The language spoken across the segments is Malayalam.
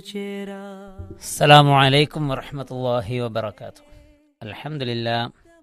السلام عليكم ورحمة الله وبركاته الحمد لله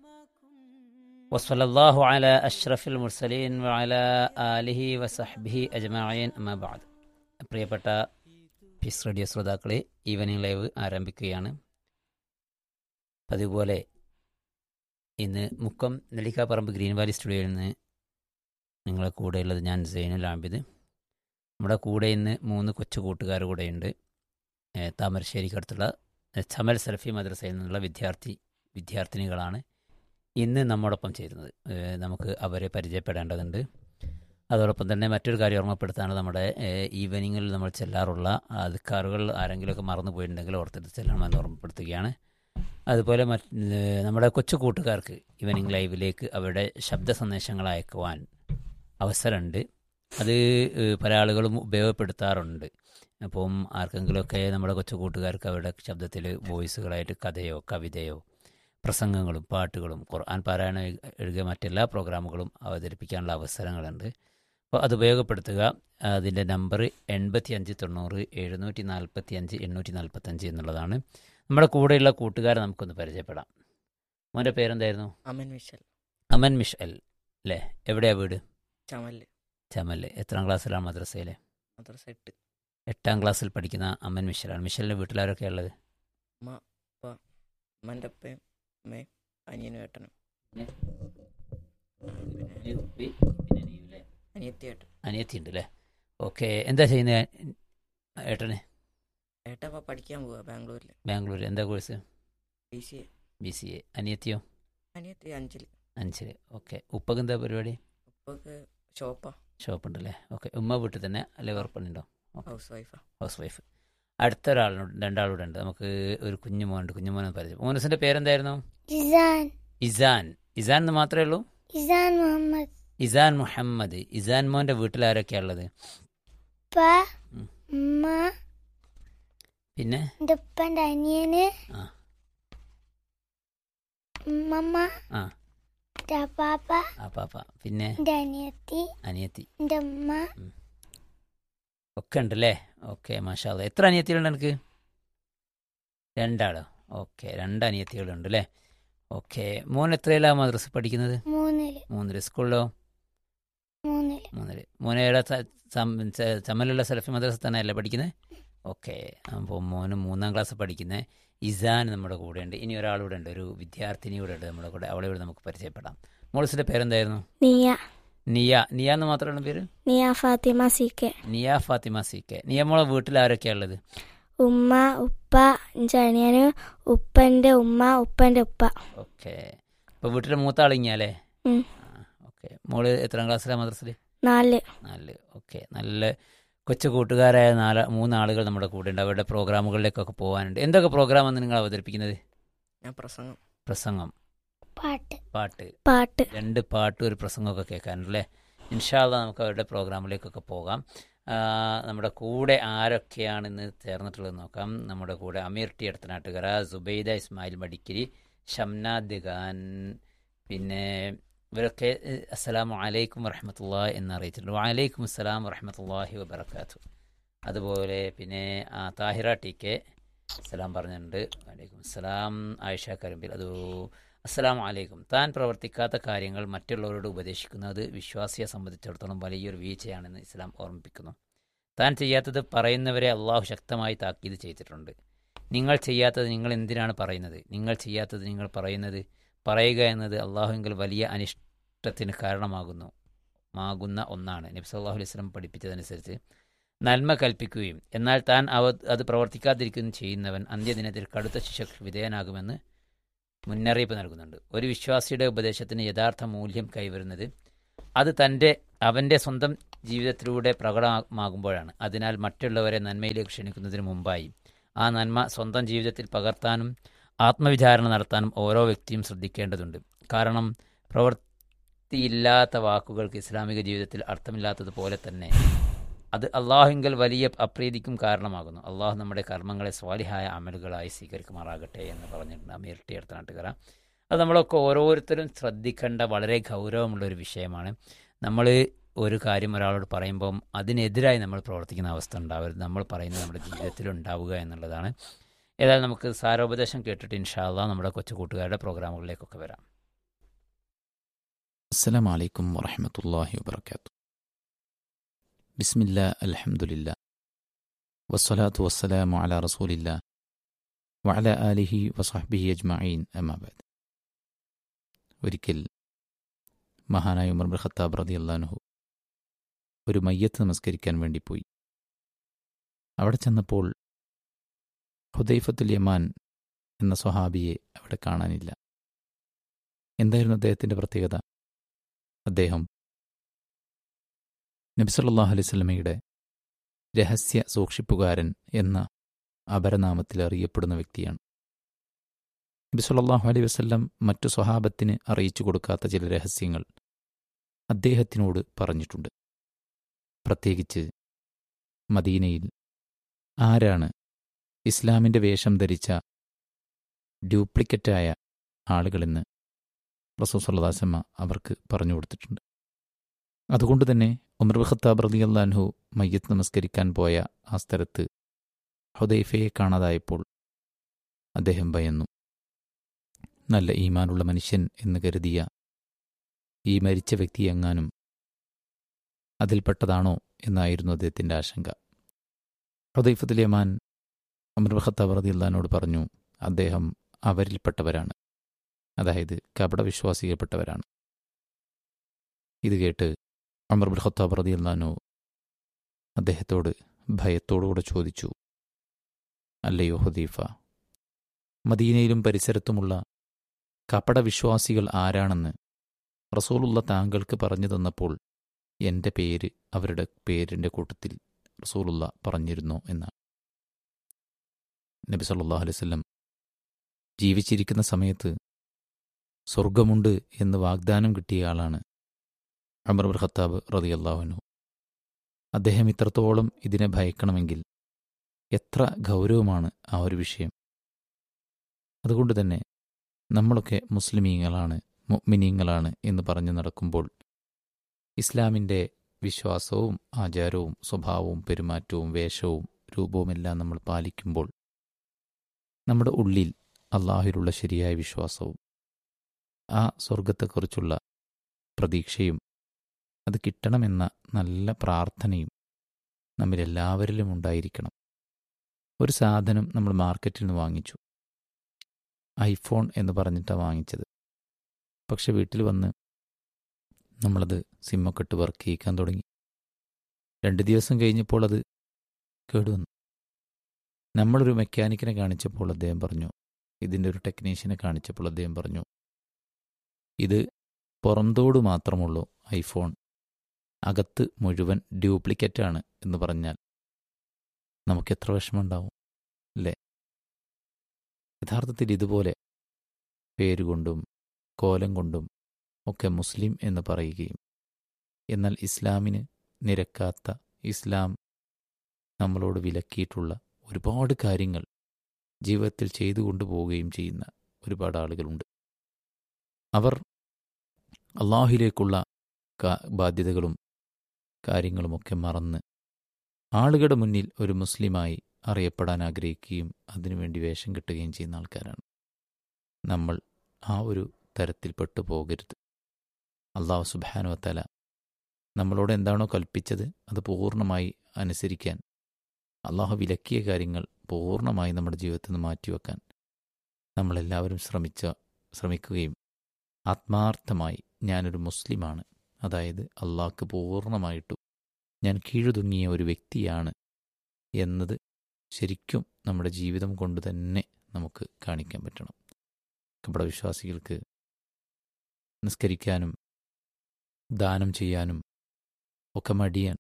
وصلى الله على أشرف المرسلين وعلى آله وصحبه أجمعين أما بعد പ്രിയപ്പെട്ട പീസ് റേഡിയോ ശ്രോതാക്കളെ ഈവനിങ് ലൈവ് ആരംഭിക്കുകയാണ് പതിപോലെ ഇന്ന് മുക്കം നെല്ലിക്കാപ്പറമ്പ് ഗ്രീൻ വാലി സ്റ്റുഡിയോയിൽ നിന്ന് നിങ്ങളെ കൂടെയുള്ളത് ഞാൻ സൈനുൽ ആബിദ് നമ്മുടെ കൂടെ ഇന്ന് മൂന്ന് കൊച്ചു കൂട്ടുകാർ കൂടെയുണ്ട് ഏഹ് താമരശ്ശേരിക്കടുത്തുള്ള ഏഹ് ചമൽ സലഫി മദ്രസയിൽ നിന്നുള്ള വിദ്യാർത്ഥി വിദ്യാർത്ഥിനികളാണ് ഇന്ന് നമ്മോടൊപ്പം ചേരുന്നത് ഏഹ് നമുക്ക് അവരെ പരിചയപ്പെടേണ്ടതുണ്ട് അതോടൊപ്പം തന്നെ മറ്റൊരു കാര്യം ഓർമ്മപ്പെടുത്താണ് നമ്മുടെ ഏഹ് ഈവനിങ്ങിൽ നമ്മൾ ചെല്ലാറുള്ള അധികാറുകൾ ആരെങ്കിലുമൊക്കെ മറന്നു പോയിട്ടുണ്ടെങ്കിൽ ഓർത്തെടുത്ത് ചെല്ലണമെന്ന് ഓർമ്മപ്പെടുത്തുകയാണ് അതുപോലെ മറ്റ് ഏഹ് നമ്മുടെ കൊച്ചു കൂട്ടുകാർക്ക് ഈവനിങ് ലൈവിലേക്ക് അവരുടെ ശബ്ദ സന്ദേശങ്ങൾ അയക്കുവാൻ അവസരമുണ്ട് അത് ഏഹ് പല ആളുകളും ഉപയോഗപ്പെടുത്താറുണ്ട് അപ്പം ആർക്കെങ്കിലുമൊക്കെ നമ്മുടെ കൊച്ചു കൂട്ടുകാർക്ക് അവരുടെ ശബ്ദത്തിൽ വോയിസുകളായിട്ട് കഥയോ കവിതയോ പ്രസംഗങ്ങളും പാട്ടുകളും ഖുർആൻ പാരായണം ഒഴികെ മറ്റെല്ലാ പ്രോഗ്രാമുകളും അവതരിപ്പിക്കാനുള്ള അവസരങ്ങളുണ്ട് അപ്പോൾ അത് ഉപയോഗപ്പെടുത്തുക അതിൻ്റെ നമ്പർ എൺപത്തി അഞ്ച് തൊണ്ണൂറ് എഴുന്നൂറ്റി നാൽപ്പത്തി അഞ്ച് എണ്ണൂറ്റി നാൽപ്പത്തഞ്ച് എന്നുള്ളതാണ് നമ്മുടെ കൂടെയുള്ള കൂട്ടുകാരെ നമുക്കൊന്ന് പരിചയപ്പെടാം മോൻ്റെ പേരെന്തായിരുന്നു അമൻ മിഷൽ അമൻ മിഷൽ അല്ലേ എവിടെയാണ് വീട് ചമല് ചമല് എത്രാം ക്ലാസ്സിലാണ് മദ്രസയിലെ മദ്രസ എട്ട് എട്ടാം ക്ലാസ്സിൽ പഠിക്കുന്ന അമ്മൻ മിഷലാണ് മിഷലിൻ്റെ വീട്ടിലാരൊക്കെയാണ് ഉള്ളത് അമ്മൻ്റെ അപ്പയും അമ്മയും അനിയനും ഏട്ടനും അനിയത്തി ഏട്ടൻ അനിയത്തി ഉണ്ട് അല്ലേ ഓക്കെ എന്താ ചെയ്യുന്നത് ഏട്ടന് ഏട്ടൻ ഇപ്പോൾ പഠിക്കാൻ പോവുക ബാംഗ്ലൂരിൽ ബാംഗ്ലൂർ എന്താ course B C A B C A അനിയത്തിയോ അനിയത്തി അഞ്ചിൽ അഞ്ചില് ഓക്കെ ഉപ്പക്ക് എന്താ പരിപാടി ഉപ്പക്ക് ഷോപ്പാ ഷോപ്പ് ഉണ്ടല്ലേ ഓക്കെ ഉമ്മ വീട്ടിൽ തന്നെ അല്ലെ വേർപ്പണിണ്ടോ ഹൗസ് വൈഫാ ഹൗസ് വൈഫ് അടുത്ത ഒരാളുണ്ട് രണ്ടാളൂടെ ഉണ്ട് നമുക്ക് ഒരു കുഞ്ഞു മോനുണ്ട് കുഞ്ഞു മോനെ പരിചയം മോനസിന്റെ പേരെന്തായിരുന്നു ഇസാൻ ഇസാൻ ഇസാൻ എന്ന് മാത്രമേ ഉള്ളൂ ഇസാൻ മുഹമ്മദ് ഇസാൻ മുഹമ്മദ് ഇസാൻ മോന്റെ വീട്ടിൽ ആരൊക്കെയാ ഉള്ളത് ഉപ്പ ഉം. ഉമ്മ പിന്നെ എൻ്റെ ഉപ്പൻ്റെ അനിയന് ആ. ഉമ്മമ്മ ആ. എൻ്റെ അപ്പാപ്പ ആ പാപ്പ പിന്നെ എൻ്റെ അനിയത്തി അനിയത്തി എൻ്റെ ഉമ്മ ഒക്കെ ഉണ്ടല്ലേ ഓക്കെ മാഷാ അല്ലാ. എത്ര അനിയത്തികളുണ്ട് എനിക്ക് രണ്ടാളോ ഓക്കെ രണ്ട് അനിയത്തികളുണ്ട് അല്ലേ ഓക്കെ മോൻ എത്രയിലാ മദ്രസ പഠിക്കുന്നത് മൂന്നില് മൂന്നില് സ്കൂളിലോ മൂന്നില് മൂന്നില് മോനെ ഏടാ ച- സം- ച- ചമ്മലുള്ള സലഫി മദ്രസ തന്നെ അല്ലേ പഠിക്കുന്നത് ഓക്കെ അപ്പോൾ മോന് മൂന്നാം ക്ലാസ് പഠിക്കുന്ന ഇസാൻ നമ്മുടെ കൂടെ ഉണ്ട് ഇനി ഒരാളൂടെ ഉണ്ട് ഒരു വിദ്യാർത്ഥിനി കൂടെ ഉണ്ട് നമ്മുടെ കൂടെ അവളെ ഇവിടെ നമുക്ക് പരിചയപ്പെടാം മോൾസിന്റെ പേരെന്തായിരുന്നു നിയ നിയ നിയ എന്ന് മാത്രമാണ് പേര് നിയ ഫാത്തിമ സി കെ നിയ ഫാത്തിമ സി കെ നിയ മോളെ വീട്ടിൽ ആരൊക്കെയാ ഉള്ളത് ഉമ്മ ഉപ്പ എൻ്റെ അനിയന് ഉപ്പൻ്റെ ഉമ്മ ഉപ്പൻ്റെ ഉപ്പ ഓക്കെ ഇപ്പൊ വീട്ടിലെ മൂത്ത ആളിങ്ങല്ലേ ഉം. ഓക്കെ മോള് എത്രാം ക്ലാസ്സിലാണ് മദ്രസിൽ നാല് നാല് ഓക്കെ നല്ല കൊച്ചു കൂട്ടുകാരായ നാല് മൂന്നാളുകൾ നമ്മുടെ കൂടെ ഉണ്ട് അവരുടെ പ്രോഗ്രാമുകളിലേക്കൊക്കെ പോകാനുണ്ട് എന്തൊക്കെ പ്രോഗ്രാമാണ് നിങ്ങൾ അവതരിപ്പിക്കുന്നത് ഞാൻ പ്രസംഗം പ്രസംഗം പാട്ട് പാട്ട് പാട്ട് രണ്ട് പാട്ടും ഒരു പ്രസംഗമൊക്കെ കേൾക്കാനുണ്ടല്ലേ ഇൻഷാല്ല നമുക്ക് അവരുടെ പ്രോഗ്രാമിലേക്കൊക്കെ പോകാം ആ, നമ്മുടെ കൂടെ ആരൊക്കെയാണ് ഇന്ന് ചേർന്നിട്ടുള്ളത് നോക്കാം നമ്മുടെ കൂടെ അമീർ ടി അടുത്തനാട്ടുകര സുബൈദ ഇസ്മായിൽ മടിക്കിരി ഷംനാദ് ഖാൻ പിന്നെ ഇവരൊക്കെ ഏഹ്, അസ്സലാമു അലൈക്കും വറഹമത്തുള്ള എന്ന് അറിയിച്ചിട്ടുണ്ട് വലൈക്കും അസ്സലാം വറഹമത്തല്ലാഹി വബർക്കാത്തു അതുപോലെ പിന്നെ ആ, താഹിറ ടി കെ സലാം പറഞ്ഞിട്ടുണ്ട് വലൈക്കും അസ്സലാം ആയിഷ കരിമ്പിൽ അത് അസ്സലാമു അലൈക്കും താൻ പ്രവർത്തിക്കാത്ത കാര്യങ്ങൾ മറ്റുള്ളവരോട് ഉപദേശിക്കുന്നത് വിശ്വാസിയെ സംബന്ധിച്ചിടത്തോളം വലിയൊരു വീഴ്ചയാണെന്ന് ഇസ്ലാം ഓർമ്മിപ്പിക്കുന്നു താൻ ചെയ്യാത്തത് പറയുന്നവരെ അള്ളാഹു ശക്തമായി താക്കീത് ചെയ്തിട്ടുണ്ട് നിങ്ങൾ ചെയ്യാത്തത് നിങ്ങൾ എന്തിനാണ് പറയുന്നത് നിങ്ങൾ ചെയ്യാത്തത് നിങ്ങൾ പറയുന്നത് പറയുക എന്നത് അള്ളാഹുവിൽ വലിയ അനിഷ്ടത്തിന് കാരണമാകുന്നു മാകുന്ന ഒന്നാണ് നബി സല്ലല്ലാഹു അലൈഹി വസല്ലം പഠിപ്പിച്ചതനുസരിച്ച് നന്മ കൽപ്പിക്കുകയും എന്നാൽ താൻ അവ അത് പ്രവർത്തിക്കാതിരിക്കുകയും ചെയ്യുന്നവൻ അന്ത്യദിനത്തിൽ കടുത്ത ശിക്ഷയ്ക്ക് വിധേയനാകുമെന്ന് മുന്നറിയിപ്പ് നൽകുന്നുണ്ട് ഒരു വിശ്വാസിയുടെ ഉപദേശത്തിന് യഥാർത്ഥ മൂല്യം കൈവരുന്നത് അത് തൻ്റെ അവൻ്റെ സ്വന്തം ജീവിതത്തിലൂടെ പ്രകടമാകുമ്പോഴാണ് അതിനാൽ മറ്റുള്ളവരെ നന്മയിലേക്ക് ക്ഷണിക്കുന്നതിന് മുമ്പായി ആ നന്മ സ്വന്തം ജീവിതത്തിൽ പകർത്താനും ആത്മവിചാരണ നടത്താനും ഓരോ വ്യക്തിയും ശ്രദ്ധിക്കേണ്ടതുണ്ട് കാരണം പ്രവൃത്തിയില്ലാത്ത വാക്കുകൾക്ക് ഇസ്ലാമിക ജീവിതത്തിൽ അർത്ഥമില്ലാത്തതുപോലെ തന്നെ അത് അള്ളാഹുങ്കൽ വലിയ അപ്രീതിക്കും കാരണമാകുന്നു അള്ളാഹു നമ്മുടെ കർമ്മങ്ങളെ സ്വാലിഹായ അമലുകളായി സ്വീകരിക്കുമാറാകട്ടെ എന്ന് പറഞ്ഞിട്ടുണ്ട് അമീർ ടി അടുത്ത നാട്ടുകാര അത് നമ്മളൊക്കെ ഓരോരുത്തരും ശ്രദ്ധിക്കേണ്ട വളരെ ഗൗരവമുള്ള ഒരു വിഷയമാണ് നമ്മൾ ഒരു കാര്യം ഒരാളോട് പറയുമ്പം അതിനെതിരായി നമ്മൾ പ്രവർത്തിക്കുന്ന അവസ്ഥ ഉണ്ടാവരുത് നമ്മൾ പറയുന്നത് നമ്മുടെ ജീവിതത്തിൽ ഉണ്ടാവുക എന്നുള്ളതാണ് ഏതായാലും നമുക്ക് സാരോപദേശം കേട്ടിട്ട് ഇൻഷാല്ല നമ്മുടെ കൊച്ചു കൂട്ടുകാരുടെ പ്രോഗ്രാമുകളിലേക്കൊക്കെ വരാം السلام عليكم ورحمة الله وبركاته بسم الله الحمد لله والصلاة والسلام على رسول الله وعلى آله وصحبه أجمعين أما بعد ഒരിക്കൽ മഹാനായ ഉമർ ബിൻ ഖത്താബ് റതി അള്ളാനുഹു ഒരു മയ്യത്ത് നമസ്കരിക്കാൻ വേണ്ടി പോയി അവിടെ ചെന്നപ്പോൾ ഹുദൈഫത്തുൽ യമാൻ എന്ന സ്വഹാബിയെ അവിടെ കാണാനില്ല എന്തായിരുന്നു അദ്ദേഹത്തിൻ്റെ പ്രത്യേകത അദ്ദേഹം നബിസല്ലാഹു അലൈഹി സ്വലമയുടെ രഹസ്യ സൂക്ഷിപ്പുകാരൻ എന്ന അപരനാമത്തിൽ അറിയപ്പെടുന്ന വ്യക്തിയാണ് നബി സല്ലല്ലാഹു അലൈഹി വസല്ലം മറ്റു സ്വഹാബത്തിന് അറിയിച്ചു കൊടുക്കാത്ത ചില രഹസ്യങ്ങൾ അദ്ദേഹത്തിനോട് പറഞ്ഞിട്ടുണ്ട് പ്രത്യേകിച്ച് മദീനയിൽ ആരാണ് ഇസ്ലാമിൻ്റെ വേഷം ധരിച്ച ഡ്യൂപ്ലിക്കറ്റായ ആളുകളെന്ന് റസൂൽ സല്ലാസമ്മ അവർക്ക് പറഞ്ഞു കൊടുത്തിട്ടുണ്ട് അതുകൊണ്ട് തന്നെ ഉമർ ഖത്താബ് റതി അള്ളാൻഹു മയ്യത്ത് നമസ്കരിക്കാൻ പോയ ആ സ്ഥലത്ത് ഹുദൈഫയെ കാണാതായപ്പോൾ അദ്ദേഹം ഭയന്നു നല്ല ഈമാനുള്ള മനുഷ്യൻ എന്ന് കരുതിയ ഈ മരിച്ച വ്യക്തി എങ്ങാനും അതിൽപ്പെട്ടതാണോ എന്നായിരുന്നു അദ്ദേഹത്തിൻ്റെ ആശങ്ക ഹുദൈഫത്തുൽ യമാൻ ഉമർ ഖത്താബ് റതി അള്ളഹാനോട് പറഞ്ഞു അദ്ദേഹം അവരിൽപ്പെട്ടവരാണ് അതായത് കപടവിശ്വാസികൾപ്പെട്ടവരാണ് ഇത് കേട്ട് അമർ ബുൽ ഖത്താബ് റതി അള്ളഹാനു അദ്ദേഹത്തോട് ഭയത്തോടുകൂടെ ചോദിച്ചു അല്ലയോ ഹുദീഫ മദീനയിലും പരിസരത്തുമുള്ള കപടവിശ്വാസികൾ ആരാണെന്ന് റസൂലുള്ള താങ്കൾക്ക് പറഞ്ഞു തന്നപ്പോൾ എൻ്റെ പേര് അവരുടെ പേരിൻ്റെ കൂട്ടത്തിൽ റസൂലുള്ള പറഞ്ഞിരുന്നു എന്നാണ് നബി സല്ലല്ലാഹു അലൈഹി വസല്ലം ജീവിച്ചിരിക്കുന്ന സമയത്ത് സ്വർഗമുണ്ട് എന്ന് വാഗ്ദാനം കിട്ടിയ ആളാണ് അമർ ബിൻ ഖത്താബ് റതിയല്ലാഹുനു അദ്ദേഹം ഇത്രത്തോളം ഇതിനെ ഭയക്കണമെങ്കിൽ എത്ര ഗൗരവമാണ് ആ ഒരു വിഷയം അതുകൊണ്ട് തന്നെ നമ്മളൊക്കെ മുസ്ലിമീങ്ങളാണ് മുഅ്മിനീങ്ങളാണ് എന്ന് പറഞ്ഞു നടക്കുമ്പോൾ ഇസ്ലാമിൻ്റെ വിശ്വാസവും ആചാരവും സ്വഭാവവും പെരുമാറ്റവും വേഷവും രൂപവുമെല്ലാം നമ്മൾ പാലിക്കുമ്പോൾ നമ്മുടെ ഉള്ളിൽ അള്ളാഹുലുള്ള ശരിയായ വിശ്വാസവും ആ സ്വർഗത്തെക്കുറിച്ചുള്ള പ്രതീക്ഷയും അത് കിട്ടണമെന്ന നല്ല പ്രാർത്ഥനയും നമ്മിലെല്ലാവരിലും ഉണ്ടായിരിക്കണം ഒരു സാധനം നമ്മൾ മാർക്കറ്റിൽ നിന്ന് വാങ്ങിച്ചു ഐഫോൺ എന്ന് പറഞ്ഞിട്ടാണ് വാങ്ങിച്ചത് പക്ഷെ വീട്ടിൽ വന്ന് നമ്മളത് സിമ്മൊക്കെ ഇട്ട് വർക്ക് ചെയ്യിക്കാൻ തുടങ്ങി രണ്ട് ദിവസം കഴിഞ്ഞപ്പോൾ അത് കേടുവന്നു നമ്മളൊരു മെക്കാനിക്കിനെ കാണിച്ചപ്പോൾ അദ്ദേഹം പറഞ്ഞു ഇതിൻ്റെ ഒരു ടെക്നീഷ്യനെ കാണിച്ചപ്പോൾ അദ്ദേഹം പറഞ്ഞു ഇത് പുറന്തോട് മാത്രമുള്ളൂ ഐഫോൺ അകത്ത് മുഴുവൻ ഡ്യൂപ്ലിക്കറ്റാണ് എന്ന് പറഞ്ഞാൽ നമുക്ക് എത്ര വിഷമമുണ്ടാവും അല്ലേ യഥാർത്ഥത്തിൽ ഇതുപോലെ പേരുകൊണ്ടും കോലം കൊണ്ടും ഒക്കെ മുസ്ലിം എന്ന് പറയുകയും എന്നാൽ ഇസ്ലാമിന് നിരക്കാത്ത ഇസ്ലാം നമ്മളോട് വിലക്കിയിട്ടുള്ള ഒരുപാട് കാര്യങ്ങൾ ജീവിതത്തിൽ ചെയ്തു കൊണ്ടുപോവുകയും ചെയ്യുന്ന ഒരുപാട് ആളുകളുണ്ട് അവർ അള്ളാഹുലേക്കുള്ള ബാധ്യതകളും കാര്യങ്ങളുമൊക്കെ മറന്ന് ആളുകളുടെ മുന്നിൽ ഒരു മുസ്ലിമായി അറിയപ്പെടാൻ ആഗ്രഹിക്കുകയും അതിനുവേണ്ടി വേഷം കെട്ടുകയും ചെയ്യുന്ന ആൾക്കാരാണ് നമ്മൾ ആ ഒരു തരത്തിൽ പെട്ടുപോകരുത് അള്ളാഹു സുബാനുവത്തല നമ്മളോട് എന്താണോ കൽപ്പിച്ചത് അത് പൂർണ്ണമായി അനുസരിക്കാൻ അള്ളാഹു വിലക്കിയ കാര്യങ്ങൾ പൂർണ്ണമായി നമ്മുടെ ജീവിതത്തിൽ നിന്ന് മാറ്റിവെക്കാൻ നമ്മളെല്ലാവരും ശ്രമിച്ച ശ്രമിക്കുകയും ആത്മാർത്ഥമായി ഞാനൊരു മുസ്ലിമാണ് അതായത് അള്ളാഹ്ക്ക് പൂർണ്ണമായിട്ടും ഞാൻ കീഴുതുങ്ങിയ ഒരു വ്യക്തിയാണ് എന്നത് ശരിക്കും നമ്മുടെ ജീവിതം കൊണ്ട് തന്നെ നമുക്ക് കാണിക്കാൻ പറ്റണം കപടവിശ്വാസികൾക്ക് നിസ്കരിക്കാനും ദാനം ചെയ്യാനും ഒക്കെ മടിയാണ്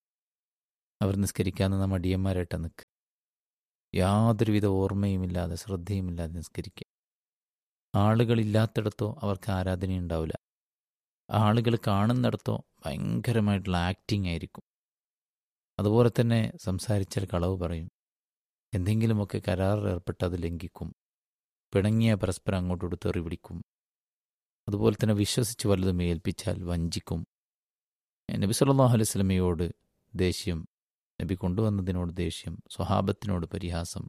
അവർ നിസ്കരിക്കാൻ നിന്ന മടിയന്മാരായിട്ട് നിൽക്കുക യാതൊരുവിധ ഓർമ്മയുമില്ലാതെ ശ്രദ്ധയുമില്ലാതെ നിസ്കരിക്കുക ആളുകളില്ലാത്തിടത്തോ അവർക്ക് ആരാധനയുണ്ടാവില്ല ആളുകൾ കാണുന്നിടത്തോ ഭയങ്കരമായിട്ടുള്ള ആക്ടിങ് ആയിരിക്കും അതുപോലെ തന്നെ സംസാരിച്ചാൽ കളവ് പറയും എന്തെങ്കിലുമൊക്കെ കരാറിൽ ഏർപ്പെട്ട് അത് ലംഘിക്കും പിണങ്ങിയ പരസ്പരം അങ്ങോട്ടോട് തെറി പിടിക്കും അതുപോലെ തന്നെ വിശ്വസിച്ച് വല്ലതും ഏൽപ്പിച്ചാൽ വഞ്ചിക്കും നബി സല്ലല്ലാഹു അലൈഹി സ്വലമയോട് ദേഷ്യം നബി കൊണ്ടുവന്നതിനോട് ദേഷ്യം സ്വഹാബത്തിനോട് പരിഹാസം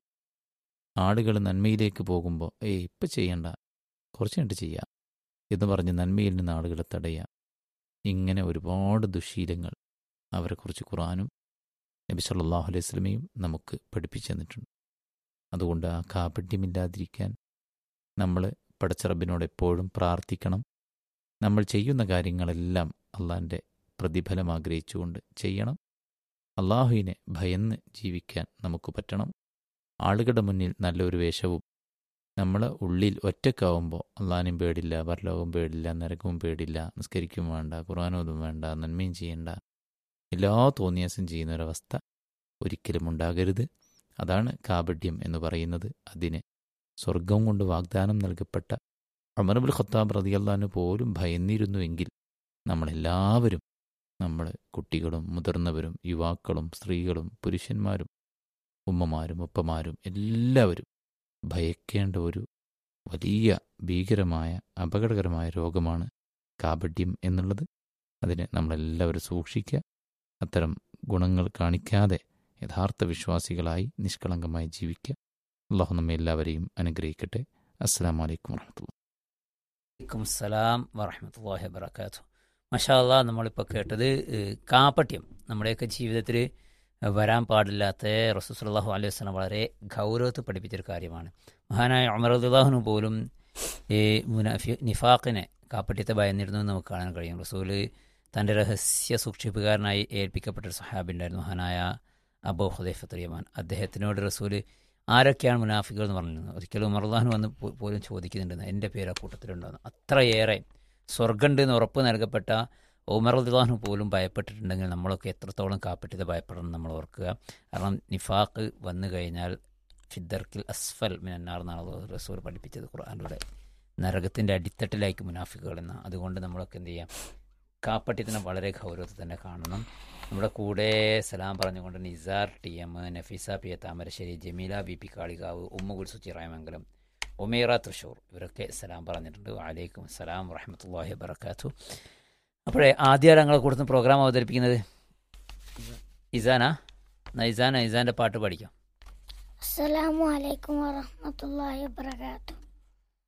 ആളുകൾ നന്മയിലേക്ക് പോകുമ്പോൾ ഏയ് ഇപ്പം ചെയ്യണ്ട കുറച്ച് കഴിഞ്ഞിട്ട് ചെയ്യാം എന്ന് പറഞ്ഞ് നന്മയിൽ നിന്ന് ആളുകളെ തടയുക ഇങ്ങനെ ഒരുപാട് ദുശീലങ്ങൾ അവരെക്കുറിച്ച് ഖുറാനും നബി സല്ലല്ലാഹു അലൈഹി സ്വലമയും നമുക്ക് പഠിപ്പിച്ചു തന്നിട്ടുണ്ട് അതുകൊണ്ട് ആ കാപട്യമില്ലാതിരിക്കാൻ നമ്മൾ പടച്ചറബിനോട് എപ്പോഴും പ്രാർത്ഥിക്കണം നമ്മൾ ചെയ്യുന്ന കാര്യങ്ങളെല്ലാം അള്ളാഹിൻ്റെ പ്രതിഫലം ആഗ്രഹിച്ചുകൊണ്ട് ചെയ്യണം അള്ളാഹുവിനെ ഭയന്ന് ജീവിക്കാൻ നമുക്ക് പറ്റണം ആളുകളുടെ മുന്നിൽ നല്ലൊരു വേഷവും നമ്മൾ ഉള്ളിൽ ഒറ്റക്കാവുമ്പോൾ അള്ളാഹിനും പേടില്ല പരലോകവും പേടില്ല നരകവും പേടില്ല നിസ്കരിക്കും വേണ്ട ഖുർആാനോതും വേണ്ട നന്മയും ചെയ്യണ്ട എല്ലാ തോന്നിയാസം ചെയ്യുന്ന ഒരവസ്ഥ ഒരിക്കലും ഉണ്ടാകരുത് അതാണ് കാപഡ്യം എന്ന് പറയുന്നത് അതിന് സ്വർഗം കൊണ്ട് വാഗ്ദാനം നൽകപ്പെട്ട അമർബുൽ ഖത്താബ് റതിയല്ലാന് പോലും ഭയന്നിരുന്നുവെങ്കിൽ നമ്മളെല്ലാവരും നമ്മൾ കുട്ടികളും മുതിർന്നവരും യുവാക്കളും സ്ത്രീകളും പുരുഷന്മാരും ഉമ്മമാരും ഉപ്പമാരും എല്ലാവരും ഭയക്കേണ്ട ഒരു വലിയ ഭീകരമായ അപകടകരമായ രോഗമാണ് കാപഡ്യം എന്നുള്ളത് അതിനെ നമ്മളെല്ലാവരും സൂക്ഷിക്കുക അത്തരം ഗുണങ്ങൾ കാണിക്കാതെ യഥാർത്ഥ വിശ്വാസികളായി നിഷ്കളങ്കമായി ജീവിക്കുക അള്ളാഹു നമ്മെ എല്ലാവരെയും അനുഗ്രഹിക്കട്ടെ അസ്സാം വലൈക്കും വർഹമത്തുള്ള വലൈക്കും സലാം വറഹമത്തല്ലാഹി വബർക്കാത്തു മഷാല്ല നമ്മളിപ്പോൾ കേട്ടത് ഏഹ്, കാപ്പട്യം നമ്മുടെയൊക്കെ ജീവിതത്തിൽ വരാൻ പാടില്ലാത്ത റസൂസുല്ലാഹു അലൈഹി വസ്ലം വളരെ ഗൗരവത്തിൽ പഠിപ്പിച്ചൊരു കാര്യമാണ് മഹാനായ അമറുദ്ദാഹുനു പോലും ഈ മുനാഫി നിഫാഖിനെ കാപ്പട്യത്തെ ഭയന്നിരുന്നു എന്ന് നമുക്ക് കാണാൻ കഴിയും റസൂല് തൻ്റെ രഹസ്യ സൂക്ഷിപ്പുകാരനായി ഏൽപ്പിക്കപ്പെട്ടൊരു സഹാബിണ്ടായിരുന്നു മഹാനായ അബോ ഹുദൈഫത്തുറിയമാൻ അദ്ദേഹത്തിനോട് റസൂല് ആരൊക്കെയാണ് മുനാഫികൾ എന്ന് പറഞ്ഞിരുന്നത് ഒരിക്കലും ഉമർദാൻ വന്ന് പോ- പോലും ചോദിക്കുന്നുണ്ടെന്ന് എൻ്റെ പേര് ആ കൂട്ടത്തിലുണ്ടെന്ന് അത്രയേറെ സ്വർഗമുണ്ട് എന്ന് ഉറപ്പ് നൽകപ്പെട്ട ഉമർദാഹു പോലും ഭയപ്പെട്ടിട്ടുണ്ടെങ്കിൽ നമ്മളൊക്കെ എത്രത്തോളം കാപ്പറ്റത് ഭയപ്പെടണം നമ്മൾ ഓർക്കുക കാരണം നിഫാഖ് വന്നു കഴിഞ്ഞാൽ ഫിദ്ദർക്കിൽ അസ്ഫൽ മിനന്നാർ എന്നാണ് റസൂൽ പഠിപ്പിച്ചത് ഖുർആാനിലൂടെ നരകത്തിൻ്റെ അടിത്തട്ടിലായിരിക്കും മുനാഫിക്കുകൾ എന്ന അതുകൊണ്ട് നമ്മളൊക്കെ എന്ത് ചെയ്യാം കാപ്പട്യത്തിനെ വളരെ ഗൗരവത്തിൽ തന്നെ കാണണം നമ്മുടെ കൂടെ സലാം പറഞ്ഞുകൊണ്ട് Nisar T M Nafeesa P A Thamarassery Jameela B P Kalikavu ഉമ്മ ഗുൽസു ചിറായമംഗലം ഒമീറ തൃശൂർ ഇവരൊക്കെ സലാം പറഞ്ഞിട്ടുണ്ട് വലൈക്കും സലാം വറഹമത്തല്ലാഹി വബർക്കാത്തു അപ്പോഴേ ആദ്യം ഞങ്ങളെ കൂടുതൽ പ്രോഗ്രാം അവതരിപ്പിക്കുന്നത് ഇസാന എന്നാ ഇസാന ഇസാൻ്റെ പാട്ട് പഠിക്കാം അസ്സലാമു അലൈക്കും വറഹ്മത്തുള്ളാഹി വബറകാതുഹു